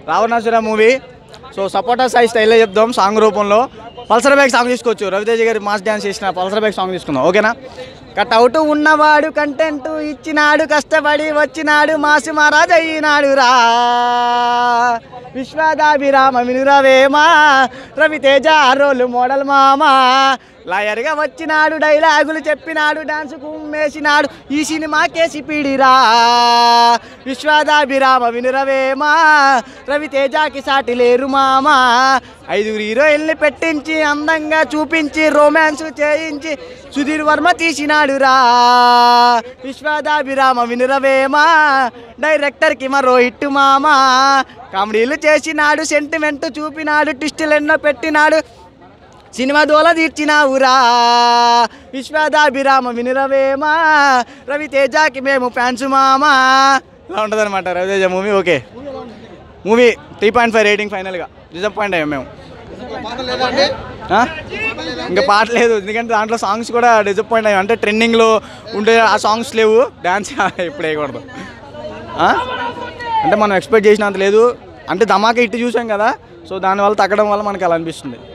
Ravanasura movie so సపోటా సాయి స్టైల్లో చెప్దాం సాంగ్ రూపంలో పల్సర్ బ్యాగ్ సాంగ్ తీసుకోవచ్చు రవితేజ గారి మాస్ డ్యాన్స్ చేసిన పల్సర్ బ్యాగ్ సాంగ్ తీసుకుందాం ఓకేనా కట్అవుట్ ఉన్నవాడు కంటెంట్ ఇచ్చినాడు కష్టపడి వచ్చినాడు మాసి మహారాజ్ అయినాడు రా విశ్వదాభిరామ వినురవేమా రవితేజ రోలు మోడల్ మామా లాయర్గా వచ్చినాడు డైలాగులు చెప్పినాడు డాన్స్ కుమ్మేసినాడు ఈ సినిమాకేసి పీడిరా విశ్వదాభిరామ వినురవేమా రవితేజకి సాటి లేరు మామా ఐదుగురు హీరోయిన్ని పెట్టించి అందంగా చూపించి రొమాన్స్ చేయించి సుధీర్ వర్మ తీసినాడు రా విశ్వదాభిరామ వినురవేమా డైరెక్టర్కి మరో హిట్ మామా కామెడీలు చేసినాడు సెంటిమెంట్ చూపినాడు ట్విస్టులు ఎన్నో పెట్టినాడు సినిమా దోల తీర్చినావురా విశ్వదాభిరామ వినురవేమా రవితేజకి మేము ఫ్యాన్స్ మామా ఇలా ఉంటుంది అనమాట Raviteja movie okay movie three point five rating ఫైనల్గా డిసప్పాయింట్ అయ్యాం మేము ఆ? ఇంకా పాట లేదు ఎందుకంటే దాంట్లో సాంగ్స్ కూడా డిసప్పాయింట్ అయ్యాం అంటే ట్రెండింగ్లో ఉండే ఆ సాంగ్స్ లేవు డ్యాన్స్ ఇప్పుడు వేయకూడదు ఆ? అంటే మనం ఎక్స్పెక్ట్ చేసినంత లేదు అంటే ధమాకా ఇట్టు చూసాం కదా సో దానివల్ల తగ్గడం వల్ల మనకి అలా అనిపిస్తుంది